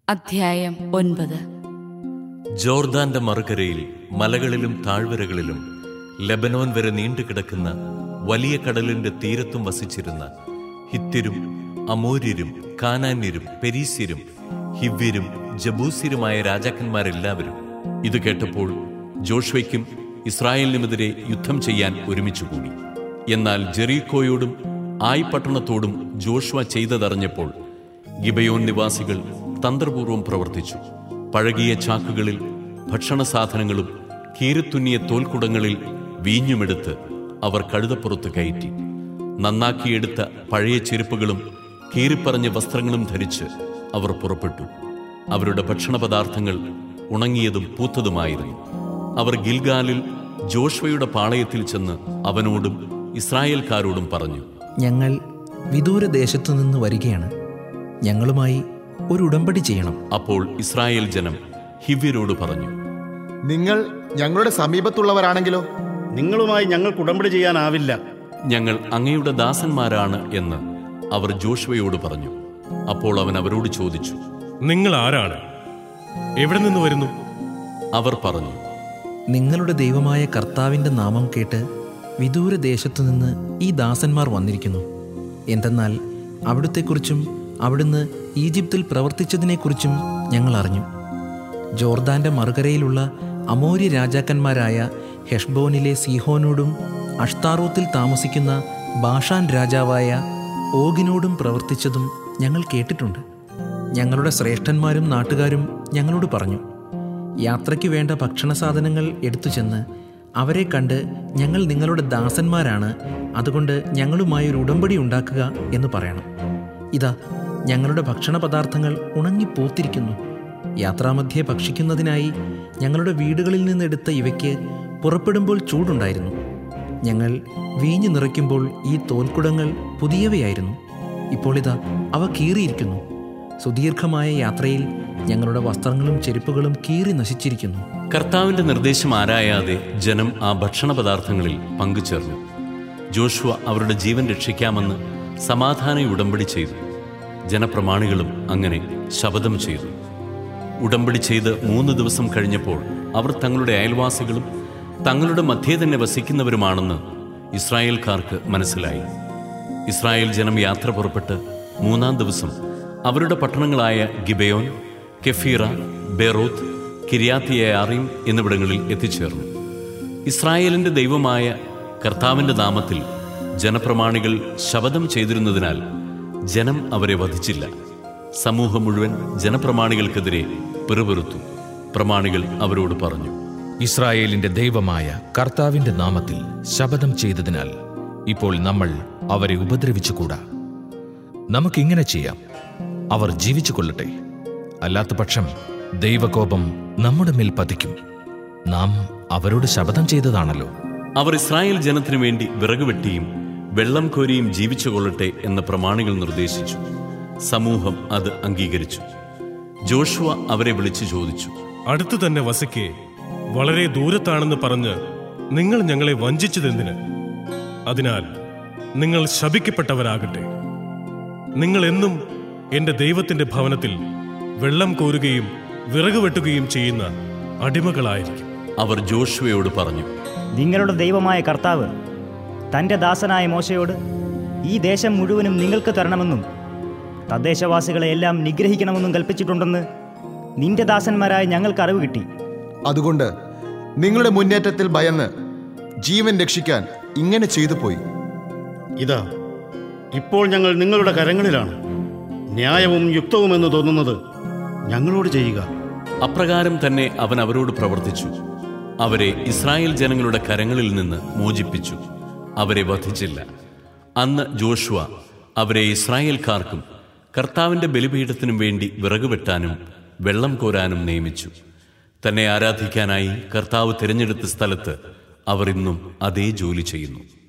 അധ്യായം ഒൻപത് ജോർദാന്റെ മറുകരയിൽ മലകളിലും താഴ്വരകളിലും ലെബനോൻ വരെ നീണ്ടുകിടക്കുന്ന വലിയ കടലിന്റെ തീരത്തും വസിച്ചിരുന്ന ഹിത്യരും അമോര്യരും കാനാന്യരും പെരീസ്യരും ഹിവ്യരും ജബൂസ്യരുമായ രാജാക്കന്മാരെല്ലാവരും ഇത് കേട്ടപ്പോൾ ജോഷ്വയ്ക്കും ഇസ്രായേലിനുമെതിരെ യുദ്ധം ചെയ്യാൻ ഒരുമിച്ചുകൂടി എന്നാൽ ജെറീക്കോയോടും ആയ് പട്ടണത്തോടും ജോഷ്വ ചെയ്തതറിഞ്ഞപ്പോൾ ഗിബയോൻ നിവാസികൾ തന്ത്രപൂർവ്വം പ്രവർത്തിച്ചു പഴകിയ ചാക്കുകളിൽ ഭക്ഷണ സാധനങ്ങളും കീറിത്തുന്നിയ തോൽക്കുടങ്ങളിൽ വീഞ്ഞുമെടുത്ത് അവർ കഴുതപ്പുറത്ത് കയറ്റി നന്നാക്കിയെടുത്ത പഴയ ചെരുപ്പുകളും കീറിപ്പറഞ്ഞ വസ്ത്രങ്ങളും ധരിച്ച് അവർ പുറപ്പെട്ടു അവരുടെ ഭക്ഷണ പദാർത്ഥങ്ങൾ ഉണങ്ങിയതും പൂത്തതുമായിരുന്നു അവർ ഗിൽഗാലിൽ ജോഷ്വയുടെ പാളയത്തിൽ ചെന്ന് അവനോടും ഇസ്രായേൽക്കാരോടും പറഞ്ഞു ഞങ്ങൾ വിദൂര ദേശത്തു നിന്ന് വരികയാണ് ഞങ്ങളുമായി ഒരു ഉടമ്പടി ചെയ്യണം അപ്പോൾ ഇസ്രായേൽ ജനം ഹിവ്യരോട് പറഞ്ഞു നിങ്ങൾ ഞങ്ങളുടെ സമീപത്തുള്ളവരാണെങ്കിലോ നിങ്ങളുമായി ഞങ്ങൾക്ക് ഉടമ്പടി ചെയ്യാനാവില്ല ഞങ്ങൾ അങ്ങയുടെ ദാസന്മാരാണ് എന്ന് അവർ ജോഷുവയോട് പറഞ്ഞു അപ്പോൾ അവൻ അവരോട് ചോദിച്ചു നിങ്ങൾ ആരാണ് എവിടെ നിന്ന് വരുന്നു അവർ പറഞ്ഞു നിങ്ങളുടെ ദൈവമായ കർത്താവിൻ്റെ നാമം കേട്ട് വിദൂര ദേശത്തു നിന്ന് ഈ ദാസന്മാർ വന്നിരിക്കുന്നു എന്തെന്നാൽ അവിടുത്തെക്കുറിച്ചും അവിടുന്ന് ഈജിപ്തിൽ പ്രവർത്തിച്ചതിനെക്കുറിച്ചും ഞങ്ങൾ അറിഞ്ഞു ജോർദാന്റെ മറുകരയിലുള്ള അമോര്യ രാജാക്കന്മാരായ ഹെഷ്ബോനിലെ സീഹോനോടും അഷ്താറോത്തിൽ താമസിക്കുന്ന ബാഷാൻ രാജാവായ ഓഗിനോടും പ്രവർത്തിച്ചതും ഞങ്ങൾ കേട്ടിട്ടുണ്ട് ഞങ്ങളുടെ ശ്രേഷ്ഠന്മാരും നാട്ടുകാരും ഞങ്ങളോട് പറഞ്ഞു യാത്രയ്ക്ക് വേണ്ട ഭക്ഷണ സാധനങ്ങൾ എടുത്തു ചെന്ന് അവരെ കണ്ട് ഞങ്ങൾ നിങ്ങളുടെ ദാസന്മാരാണ് അതുകൊണ്ട് ഞങ്ങളുമായി ഒരു ഉടമ്പടി ഉണ്ടാക്കുക എന്ന് പറയണം ഇതാ ഞങ്ങളുടെ ഭക്ഷണ പദാർത്ഥങ്ങൾ ഉണങ്ങിപ്പോത്തിരിക്കുന്നു യാത്രാമധ്യേ ഭക്ഷിക്കുന്നതിനായി ഞങ്ങളുടെ വീടുകളിൽ നിന്നെടുത്ത ഇവയ്ക്ക് പുറപ്പെടുമ്പോൾ ചൂടുണ്ടായിരുന്നു ഞങ്ങൾ വീഞ്ഞു നിറയ്ക്കുമ്പോൾ ഈ തോൽക്കുടങ്ങൾ പുതിയവയായിരുന്നു ഇപ്പോൾ ഇതാ അവ കീറിയിരിക്കുന്നു സുദീർഘമായ യാത്രയിൽ ഞങ്ങളുടെ വസ്ത്രങ്ങളും ചെരുപ്പുകളും കീറി നശിച്ചിരിക്കുന്നു കർത്താവിന്റെ നിർദ്ദേശം ആരായാതെ ജനം ആ ഭക്ഷണ പദാർത്ഥങ്ങളിൽ പങ്കുചേർന്നു ജോഷുവ അവരുടെ ജീവൻ രക്ഷിക്കാമെന്ന് സമാധാന ഉടമ്പടി ചെയ്തു ജനപ്രമാണികളും അങ്ങനെ ശപഥം ചെയ്തു ഉടമ്പടി ചെയ്ത് മൂന്ന് ദിവസം കഴിഞ്ഞപ്പോൾ അവർ തങ്ങളുടെ അയൽവാസികളും തങ്ങളുടെ മധ്യേ തന്നെ വസിക്കുന്നവരുമാണെന്ന് ഇസ്രായേൽക്കാർക്ക് മനസ്സിലായി ഇസ്രായേൽ ജനം യാത്ര പുറപ്പെട്ട് മൂന്നാം ദിവസം അവരുടെ പട്ടണങ്ങളായ ഗിബയോൻ കെഫീറ ബെറോത്ത് കിരിയാത്തിയാറിം എന്നിവിടങ്ങളിൽ എത്തിച്ചേർന്നു ഇസ്രായേലിന്റെ ദൈവമായ കർത്താവിന്റെ നാമത്തിൽ ജനപ്രമാണികൾ ശപഥം ചെയ്തിരുന്നതിനാൽ ജനം അവരെ വധിച്ചില്ല സമൂഹം മുഴുവൻ ജനപ്രമാണികൾക്കെതിരെ പിറുപിറുത്തു പ്രമാണികൾ അവരോട് പറഞ്ഞു ഇസ്രായേലിന്റെ ദൈവമായ കർത്താവിന്റെ നാമത്തിൽ ശപഥം ചെയ്തതിനാൽ ഇപ്പോൾ നമ്മൾ അവരെ ഉപദ്രവിച്ചുകൂടാ നമുക്കിങ്ങനെ ചെയ്യാം അവർ ജീവിച്ചു കൊള്ളട്ടെ അല്ലാത്ത പക്ഷം ദൈവകോപം നമ്മുടെ മേൽ പതിക്കും നാം അവരോട് ശപഥം ചെയ്തതാണല്ലോ അവർ ഇസ്രായേൽ ജനത്തിനു വേണ്ടി വിറക് വെട്ടിയും വെള്ളം കോരിയും ജീവിച്ചു കൊള്ളട്ടെ എന്ന് പ്രമാണികൾ നിർദ്ദേശിച്ചു സമൂഹം അത് അംഗീകരിച്ചു ജോഷുവ അവരെ വിളിച്ചു ചോദിച്ചു അടുത്തു തന്നെ വസിക്കെ വളരെ ദൂരത്താണെന്ന് പറഞ്ഞ് നിങ്ങൾ ഞങ്ങളെ വഞ്ചിച്ചതെന്തിന് അതിനാൽ നിങ്ങൾ ശപിക്കപ്പെട്ടവരാകട്ടെ നിങ്ങൾ എന്നും എന്റെ ദൈവത്തിന്റെ ഭവനത്തിൽ വെള്ളം കോരുകയും വിറക് വെട്ടുകയും ചെയ്യുന്ന അടിമകളായിരിക്കും അവർ ജോഷുവയോട് പറഞ്ഞു നിങ്ങളുടെ ദൈവമായ കർത്താവ് തൻ്റെ ദാസനായ മോശയോട് ഈ ദേശം മുഴുവനും നിങ്ങൾക്ക് തരണമെന്നും തദ്ദേശവാസികളെ എല്ലാം നിഗ്രഹിക്കണമെന്നും കൽപ്പിച്ചിട്ടുണ്ടെന്ന് നിന്റെ ദാസന്മാരായ ഞങ്ങൾക്ക് അറിവ് കിട്ടി അതുകൊണ്ട് നിങ്ങളുടെ മുന്നേറ്റത്തിൽ ഭയന്ന് ജീവൻ രക്ഷിക്കാൻ ഇങ്ങനെ ചെയ്തു പോയി ഇതാ ഇപ്പോൾ ഞങ്ങൾ നിങ്ങളുടെ കരങ്ങളിലാണ് ന്യായവും യുക്തവുമെന്ന് തോന്നുന്നത് ഞങ്ങളോട് ചെയ്യുക അപ്രകാരം തന്നെ അവൻ അവരോട് പ്രവർത്തിച്ചു അവരെ ഇസ്രായേൽ ജനങ്ങളുടെ കരങ്ങളിൽ നിന്ന് മോചിപ്പിച്ചു അവരെ വധിച്ചില്ല അന്ന് ജോഷുവ അവരെ ഇസ്രായേൽക്കാർക്കും കർത്താവിന്റെ ബലിപീഠത്തിനും വേണ്ടി വിറക് വെട്ടാനും വെള്ളം കോരാനും നിയമിച്ചു തന്നെ ആരാധിക്കാനായി കർത്താവ് തിരഞ്ഞെടുത്ത സ്ഥലത്ത് അവർ ഇന്നും അതേ ജോലി ചെയ്യുന്നു